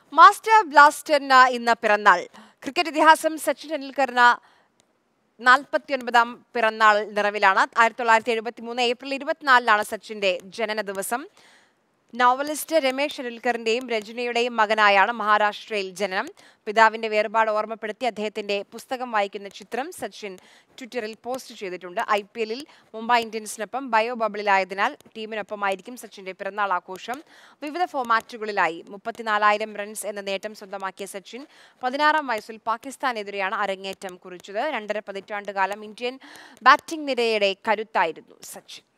master ബ്ലാസ്റ്ററിന് ഇന്ന് പിറന്നാൾ cricket ഇതിഹാസം സച്ചിൻ ടെണ്ടുൽക്കറിന് നാൽപ്പത്തിയൊൻപതാം പിറന്നാൾ നിറവിലാണ് ആയിരത്തി തൊള്ളായിരത്തി എഴുപത്തി മൂന്ന് ഏപ്രിൽ ഇരുപത്തിനാലിനാണ് സച്ചിന്റെ ജനന ദിവസം നോവലിസ്റ്റ് രമേശ് ടെണ്ടുൽക്കറിന്റെയും രജനിയുടെയും മകനായാണ് മഹാരാഷ്ട്രയിൽ ജനനം പിതാവിന്റെ വേർപാട് ഓർമ്മപ്പെടുത്തി അദ്ദേഹത്തിന്റെ പുസ്തകം വായിക്കുന്ന ചിത്രം സച്ചിൻ ട്വിറ്ററിൽ പോസ്റ്റ് ചെയ്തിട്ടുണ്ട് ഐ പി എല്ലിൽ മുംബൈ ഇന്ത്യൻസിനൊപ്പം ബയോ ബബിളിലായതിനാൽ ടീമിനൊപ്പമായിരിക്കും സച്ചിന്റെ പിറന്നാൾ ആഘോഷം വിവിധ ഫോമാറ്റുകളിലായി മുപ്പത്തിനാലായിരം റൺസ് എന്ന നേട്ടം സ്വന്തമാക്കിയ സച്ചിൻ പതിനാറാം വയസ്സിൽ പാകിസ്ഥാനെതിരെയാണ് അരങ്ങേറ്റം കുറിച്ചത് രണ്ടര പതിറ്റാണ്ട് കാലം ഇന്ത്യൻ ബാറ്റിംഗ് നിരയുടെ കരുത്തായിരുന്നു സച്ചിൻ